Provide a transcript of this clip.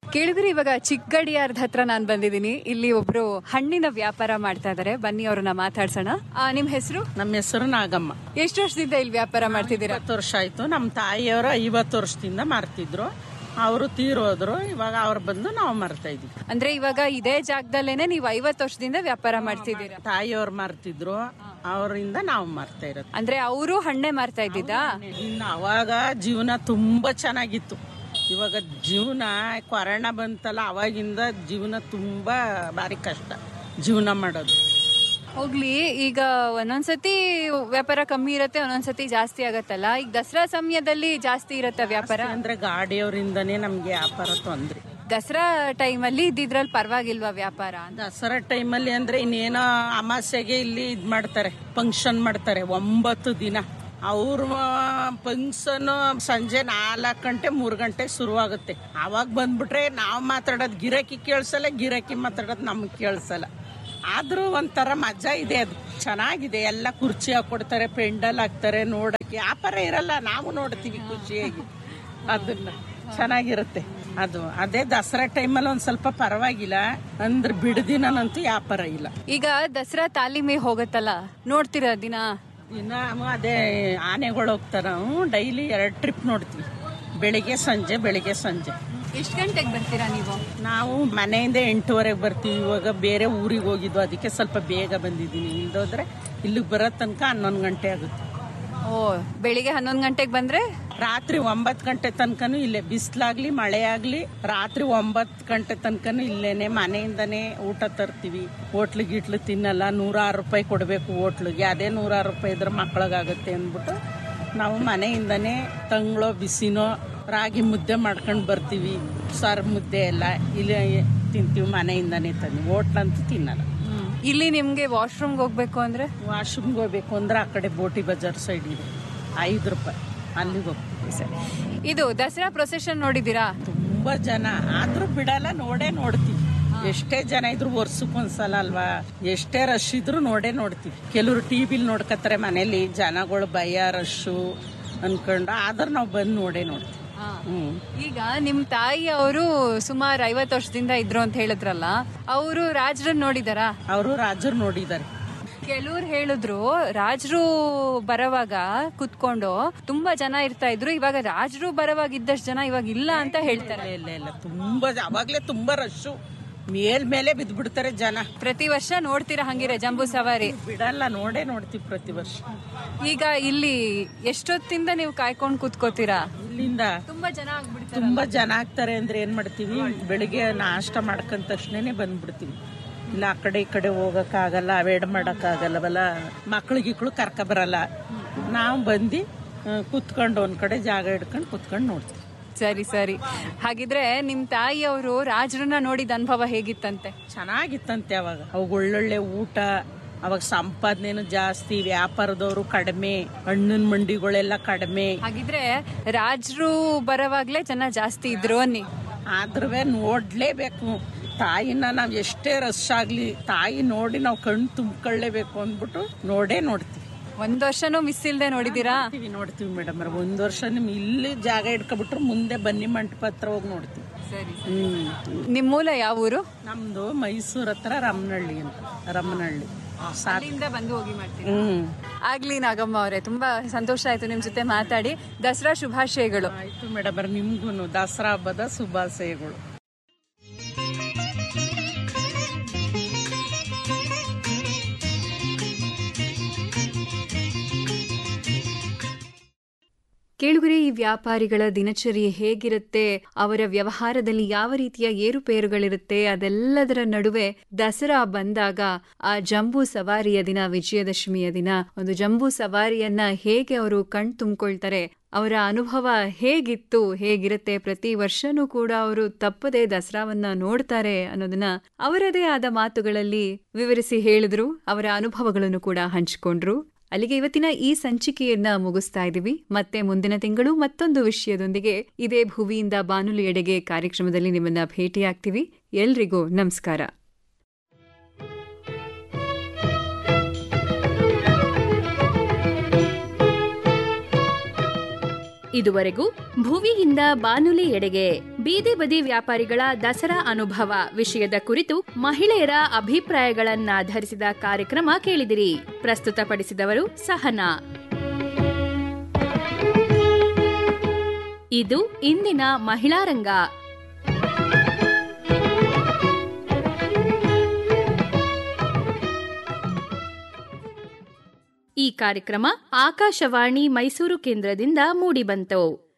ಕೇಳಿದ್ರೆ ಇವಾಗ ಚಿಕ್ಕಗಡಿಯಾರ್ದ ಹತ್ರ ನಾನು ಬಂದಿದ್ದೀನಿ ಇಲ್ಲಿ ಒಬ್ರು ಹಣ್ಣಿನ ವ್ಯಾಪಾರ ಮಾಡ್ತಾ ಇದಾರೆ ಬನ್ನಿ ಅವ್ರನ್ನ ಮಾತಾಡ್ಸೋಣ ಆ, ನಿಮ್ ಹೆಸರು ನಮ್ಮ ಹೆಸರು ನಾಗಮ್ಮ ಎಷ್ಟು ವರ್ಷದಿಂದ ಇಲ್ಲಿ ವ್ಯಾಪಾರ ಮಾಡ್ತಿದ್ದೀರಾ ಇಪ್ಪತ್ತು ವರ್ಷ ಆಯ್ತು ನಮ್ಮ ತಾಯಿಯವರು ಐವತ್ತು ವರ್ಷದಿಂದ ಮಾರ್ತಿದ್ರು ಅವರು ತೀರೋದ್ರು ಇವಾಗ ಅವ್ರು ಬಂದು ನಾವು ಮಾರ್ತಾ ಇದೀವಿ ಅಂದ್ರೆ ಇವಾಗ ಇದೇ ಜಾಗದಲ್ಲೇನೆ ನೀವು ಐವತ್ತು ವರ್ಷದಿಂದ ವ್ಯಾಪಾರ ಮಾಡ್ತಿದ್ದೀರಾ ತಾಯಿಯವ್ರು ಮಾರ್ತಿದ್ರು ಅವರಿಂದ ನಾವು ಮಾರ್ತಾ ಇರೋದು ಅಂದ್ರೆ ಅವರು ಹಣ್ಣೆ ಮಾರ್ತಾ ಇದ್ದಿದ್ದಾ ಇನ್ನು ಅವಾಗ ಜೀವನ ತುಂಬಾ ಚೆನ್ನಾಗಿತ್ತು ಇವಾಗ ಜೀವನ ಕೊರೋನಾ ಬಂತಲ್ಲ ಅವಾಗಿಂದ ಜೀವನ ತುಂಬಾ ಭಾರಿ ಕಷ್ಟ ಜೀವನ ಮಾಡೋದು ಹೋಗ್ಲಿ ಈಗ ಒಂದೊಂದ್ಸತಿ ವ್ಯಾಪಾರ ಕಮ್ಮಿ ಇರತ್ತೆ ಒಂದೊಂದ್ಸತಿ ಜಾಸ್ತಿ ಆಗತ್ತಲ್ಲ ಈಗ ದಸರಾ ಸಮಯದಲ್ಲಿ ಜಾಸ್ತಿ ಇರತ್ತೆ ವ್ಯಾಪಾರ ಅಂದ್ರೆ ಗಾಡಿಯವರಿಂದನೇ ನಮ್ಗೆ ವ್ಯಾಪಾರ ತೊಂದ್ರೆ ದಸರಾ ಟೈಮಲ್ಲಿ ಇದ್ದಿದ್ರಲ್ಲಿ ಪರವಾಗಿಲ್ವಾ ವ್ಯಾಪಾರ ಅಂತ ದಸರಾ ಟೈಮಲ್ಲಿ ಅಂದ್ರೆ ಇನ್ನೇನೋ ಅಮಾಸೆಗೆ ಇಲ್ಲಿ ಇದ್ ಮಾಡ್ತಾರೆ ಫಂಕ್ಷನ್ ಮಾಡ್ತಾರೆ ಒಂಬತ್ತು ದಿನ ಅವ್ರ ಫಂಕ್ಷನ್ ಸಂಜೆ ನಾಲ್ಕು ಗಂಟೆ ಮೂರು ಗಂಟೆ ಶುರುವಾಗುತ್ತೆ ಅವಾಗ ಬಂದ್ಬಿಟ್ರೆ ನಾವು ಮಾತಾಡೋದು ಗಿರಾಕಿ ಕೇಳಿಸಲ್ಲ ಗಿರಾಕಿ ಮಾತಾಡೋದು ನಮ್ಗೆ ಕೇಳಿಸಲ್ಲ ಆದ್ರೂ ಒಂಥರ ಮಜಾ ಇದೆ ಅದು ಚೆನ್ನಾಗಿದೆ ಎಲ್ಲ ಕುರ್ಚಿ ಹಾಕೊಡ್ತಾರೆ ಪೆಂಡಲ್ ಹಾಕ್ತಾರೆ ನೋಡಕ್ಕೆ ವ್ಯಾಪಾರ ಇರಲ್ಲ ನಾವು ನೋಡ್ತೀವಿ ಖುಷಿಯಾಗಿ ಅದನ್ನ ಚೆನ್ನಾಗಿರುತ್ತೆ ಅದು ಅದೇ ದಸರಾ ಟೈಮಲ್ಲಿ ಒಂದ್ ಸ್ವಲ್ಪ ಪರವಾಗಿಲ್ಲ ಅಂದ್ರೆ ಬಿಡದಿನಂತೂ ವ್ಯಾಪಾರ ಇಲ್ಲ ಈಗ ದಸರಾ ತಾಲೀಮೆ ಹೋಗತ್ತಲ್ಲ ನೋಡ್ತೀರಾ ದಿನ ಇನ್ನ ಅದೇ ಆನೆಗಳು ಹೋಗ್ತಾರ ಡೈಲಿ ಎರಡು ಟ್ರಿಪ್ ನೋಡ್ತೀವಿ ಬೆಳಿಗ್ಗೆ ಸಂಜೆ ಬೆಳಿಗ್ಗೆ ಸಂಜೆ ಎಷ್ಟು ಗಂಟೆಗೆ ಬರ್ತೀರಾ ನೀವು ನಾವು ಮನೆಯಿಂದ ಎಂಟುವರೆಗೆ ಬರ್ತೀವಿ ಇವಾಗ ಬೇರೆ ಊರಿಗೆ ಹೋಗಿದ್ವು ಅದಕ್ಕೆ ಸ್ವಲ್ಪ ಬೇಗ ಬಂದಿದ್ದೀನಿ ಇಲ್ದೋದ್ರೆ ಇಲ್ಲಿಗೆ ಬರೋ ತನಕ ಹನ್ನೊಂದು ಗಂಟೆ ಆಗುತ್ತೆ ಓ ಬೆಳಿಗ್ಗೆ ಹನ್ನೊಂದು ಗಂಟೆಗೆ ಬಂದ್ರೆ ರಾತ್ರಿ ಒಂಬತ್ತು ಗಂಟೆ ತನಕನೂ ಇಲ್ಲೇ ಬಿಸಿಲಾಗ್ಲಿ ಮಳೆ ಆಗ್ಲಿ ರಾತ್ರಿ ಒಂಬತ್ತು ಗಂಟೆ ತನಕನೂ ಇಲ್ಲೇನೆ ಮನೆಯಿಂದನೇ ಊಟ ತರ್ತೀವಿ ಹೋಟ್ಲು ಗಿಟ್ಲು ತಿನ್ನಲ್ಲ ನೂರಾರು ರೂಪಾಯಿ ಕೊಡಬೇಕು ಹೋಟ್ಲಿಗೆ ಅದೇ ನೂರಾರು ರೂಪಾಯಿ ಇದ್ರೆ ಮಕ್ಳಿಗಾಗುತ್ತೆ ಅಂದ್ಬಿಟ್ಟು ನಾವು ಮನೆಯಿಂದನೇ ತಂಗ್ಳೋ ಬಿಸಿನೋ ರಾಗಿ ಮುದ್ದೆ ಮಾಡ್ಕೊಂಡು ಬರ್ತೀವಿ ಸಾರು ಮುದ್ದೆ ಎಲ್ಲ ಇಲ್ಲಿ ತಿಂತೀವಿ ಮನೆಯಿಂದನೇ ತಂದು ಹೋಟ್ಲಂತೂ ತಿನ್ನಲ್ಲ ಇಲ್ಲಿ ನಿಮ್ಗೆ ವಾಶ್ರೂಮ್ಗೆ ಹೋಗ್ಬೇಕು ಅಂದ್ರೆ ವಾಶ್ರೂಮ್ಗೆ ಹೋಗ್ಬೇಕು ಅಂದ್ರೆ ಆ ಕಡೆ ಬೋಟಿ ಬಜಾರ್ ಸೈಡ್ ಇದೆ ಐದು ರೂಪಾಯಿ ಅಲ್ಲಿಗೆ ಹೋಗ್ತೀವಿ ಸರ್ ಇದು ದಸರಾ ಪ್ರೊಸೆಷನ್ ನೋಡಿದೀರಾ ತುಂಬಾ ಜನ ಆದ್ರೂ ಬಿಡಲ್ಲ ನೋಡೇ ನೋಡ್ತೀವಿ ಎಷ್ಟೇ ಜನ ಇದ್ರು ವರ್ಷಕ್ಕೊಂದ್ಸಲ ಅಲ್ವಾ ಎಷ್ಟೇ ರಶ್ ಇದ್ರು ನೋಡೇ ನೋಡ್ತೀವಿ ಕೆಲವರು ಟಿವಿಲಿ ನೋಡ್ಕತ್ತಾರೆ ಮನೇಲಿ ಜನಗಳು ಭಯ ರಶ್ಶು ಅನ್ಕೊಂಡು ಆದ್ರೆ ನಾವು ಬಂದು ನೋಡೇ ನೋಡ್ತೀವಿ ಹ್ಮ್ ಈಗ ನಿಮ್ ತಾಯಿ ಅವರು ಸುಮಾರು ಐವತ್ತು ವರ್ಷದಿಂದ ಇದ್ರು ಅಂತ ಹೇಳಿದ್ರಲ್ಲ ಅವರು ರಾಜರನ್ನ ನೋಡಿದಾರಾ ಅವರು ರಾಜರು ನೋಡಿದ್ದಾರೆ ಕೆಲವ್ರು ಹೇಳಿದ್ರು ರಾಜರು ಬರವಾಗ ಕುತ್ಕೊಂಡು ತುಂಬಾ ಜನ ಇರ್ತಾ ಇದ್ರು ಇವಾಗ ರಾಜರು ಬರವಾಗ ಇದ್ದಷ್ಟು ಜನ ಇವಾಗ ಇಲ್ಲ ಅಂತ ಹೇಳ್ತಾರೆ ಇಲ್ಲ ಇಲ್ಲ ತುಂಬಾ ಜ- ಅವಾಗ್ಲೇ ತುಂಬಾ ರಶ್ಶು ಮೇಲ್ ಮೇಲೆ ಬಿದ್ದ್ಬಿಡ್ತಾರೆ ಜನ ಪ್ರತಿ ವರ್ಷ ನೋಡ್ತೀರಾ ಹಂಗಿರೆ ಜಂಬೂ ಸವಾರಿ ಬಿಡಲ್ಲ ನೋಡೇ ನೋಡ್ತೀವಿ ಪ್ರತಿ ವರ್ಷ ಈಗ ಇಲ್ಲಿ ಎಷ್ಟೊತ್ತಿಂದ ನೀವು ಕಾಯ್ಕೊಂಡು ಕೂತ್ಕೋತೀರಾ ಇಲ್ಲಿಂದ ತುಂಬಾ ಜನ ಆಗ್ಬಿಡ್ತಾರೆ ತುಂಬಾ ಜನ ಆಗ್ತಾರೆ ಅಂದ್ರೆ ಏನ್ ಮಾಡ್ತೀವಿ ಬೆಳಿಗ್ಗೆ ನಾಷ್ಟ ಮಾಡ್ಕೊಂಡ ತಕ್ಷಣನೇ ಬಂದ್ಬಿಡ್ತೀವಿ ಇಲ್ಲ ಆ ಕಡೆ ಈ ಕಡೆ ಹೋಗಕ್ಕಾಗಲ್ಲ ಅವೇಡ್ ಮಾಡಕ್ಕಾಗಲ್ಲವಲ್ಲ ಮಕ್ಳು ಗಿಕ್ಳು ಕರ್ಕ ಬರಲ್ಲ ನಾವು ಬಂದು ಕುತ್ಕೊಂಡು ಒಂದ್ ಕಡೆ ಜಾಗ ಹಿಡ್ಕೊಂಡು ಕುತ್ಕೊಂಡು ನೋಡ್ತೀವಿ ಸರಿ ಸರಿ ಹಾಗಿದ್ರೆ ನಿಮ್ ತಾಯಿಯವರು ರಾಜರನ್ನ ನೋಡಿದ ಅನುಭವ ಹೇಗಿತ್ತಂತೆ ಚೆನ್ನಾಗಿತ್ತಂತೆ ಅವಾಗ ಅವಾಗ ಒಳ್ಳೊಳ್ಳೆ ಊಟ ಅವಾಗ ಸಂಪಾದನೆನು ಜಾಸ್ತಿ ವ್ಯಾಪಾರದವರು ಕಡಿಮೆ ಹಣ್ಣಿನ ಮಂಡಿಗಳೆಲ್ಲ ಕಡಿಮೆ ಹಾಗಿದ್ರೆ ರಾಜರು ಬರವಾಗ್ಲೇ ಜನ ಜಾಸ್ತಿ ಇದ್ರು ಅನ್ನಿ ಆದ್ರೂ ನೋಡ್ಲೇಬೇಕು ತಾಯಿನ ನಾವ್ ಎಷ್ಟೇ ರಶ್ ಆಗ್ಲಿ ತಾಯಿ ನೋಡಿ ನಾವು ಕಣ್ಣು ತುಂಬ್ಕೊಳ್ಳೇಬೇಕು ಅಂದ್ಬಿಟ್ಟು ನೋಡೇ ನೋಡ್ತೀವಿ ಒಂದ್ ವರ್ಷನೂ ಮಿಸ್ ಇಲ್ದೆ ನೋಡಿದೀರಾ ನೋಡ್ತೀವಿ ನೋಡ್ತೀವಿ ಮೇಡಮ್ ಒಂದ್ ವರ್ಷ ನಿಮ್ ಇಲ್ಲಿ ಜಾಗ ಇಟ್ಕೊಬಿಟ್ರೆ ಮುಂದೆ ಬನ್ನಿ ಮಂಟಪ ಹತ್ರ ಹೋಗಿ ನೋಡ್ತೀವಿ ಸರಿ ಹ್ಮ್ ನಿಮ್ ಮೂಲ ಯಾವ ಊರು ನಮ್ದು ಮೈಸೂರ್ ಹತ್ರ ರಮನಹಳ್ಳಿ ಅಂತ ರಮನಹಳ್ಳಿ ಸಾಕ್ ಅಲ್ಲಿಂದ ಬಂದು ಹೋಗಿ ಮಾಡ್ತೀನಿ ಹ್ಮ್ ಆಗ್ಲಿ ನಾಗಮ್ಮ ಅವರೇ ತುಂಬಾ ಸಂತೋಷ ಆಯ್ತು ನಿಮ್ ಜೊತೆ ಮಾತಾಡಿ ದಸರಾ ಶುಭಾಶಯಗಳು ಆಯ್ತು ಮೇಡಮ್ ನಿಮ್ಗೂನು ದಸರಾ ಹಬ್ಬದ ಶುಭಾಶಯಗಳು ಕೇಳುಗರೆ ಈ ವ್ಯಾಪಾರಿಗಳ ದಿನಚರಿ ಹೇಗಿರುತ್ತೆ ಅವರ ವ್ಯವಹಾರದಲ್ಲಿ ಯಾವ ರೀತಿಯ ಏರುಪೇರುಗಳಿರುತ್ತೆ ಅದೆಲ್ಲದರ ನಡುವೆ ದಸರಾ ಬಂದಾಗ ಆ ಜಂಬೂ ಸವಾರಿಯ ದಿನ ವಿಜಯದಶಮಿಯ ದಿನ ಒಂದು ಜಂಬೂ ಸವಾರಿಯನ್ನ ಹೇಗೆ ಅವರು ಕಣ್ ತುಂಬಿಕೊಳ್ತಾರೆ ಅವರ ಅನುಭವ ಹೇಗಿತ್ತು ಹೇಗಿರುತ್ತೆ ಪ್ರತಿ ವರ್ಷನೂ ಕೂಡ ಅವರು ತಪ್ಪದೆ ದಸರಾವನ್ನ ನೋಡ್ತಾರೆ ಅನ್ನೋದನ್ನ ಅವರದೇ ಆದ ಮಾತುಗಳಲ್ಲಿ ವಿವರಿಸಿ ಹೇಳಿದ್ರು ಅವರ ಅನುಭವಗಳನ್ನು ಕೂಡ ಹಂಚಿಕೊಂಡ್ರು ಅಲ್ಲಿಗೆ ಇವತ್ತಿನ ಈ ಸಂಚಿಕೆಯನ್ನ ಮುಗಿಸ್ತಾ ಇದ್ದೀವಿ ಮತ್ತೆ ಮುಂದಿನ ತಿಂಗಳು ಮತ್ತೊಂದು ವಿಷಯದೊಂದಿಗೆ ಇದೇ ಭುವಿಯಿಂದ ಬಾನುಲಿಯೆಡೆಗೆ ಕಾರ್ಯಕ್ರಮದಲ್ಲಿ ನಿಮ್ಮನ್ನ ಭೇಟಿಯಾಗ್ತೀವಿ ಎಲ್ರಿಗೂ ನಮಸ್ಕಾರ ಇದುವರೆಗೂ ಭುವಿಯಿಂದ ಬಾನುಲಿ ಎಡೆಗೆ ಬೀದಿ ಬದಿ ವ್ಯಾಪಾರಿಗಳ ದಸರಾ ಅನುಭವ ವಿಷಯದ ಕುರಿತು ಮಹಿಳೆಯರ ಅಭಿಪ್ರಾಯಗಳನ್ನಾಧರಿಸಿದ ಕಾರ್ಯಕ್ರಮ ಕೇಳಿದಿರಿ ಪ್ರಸ್ತುತಪಡಿಸಿದವರು ಸಹನಾ ಇದು ಇಂದಿನ ಮಹಿಳಾ ರಂಗ ಈ ಕಾರ್ಯಕ್ರಮ ಆಕಾಶವಾಣಿ ಮೈಸೂರು ಕೇಂದ್ರದಿಂದ ಮೂಡಿಬಂತು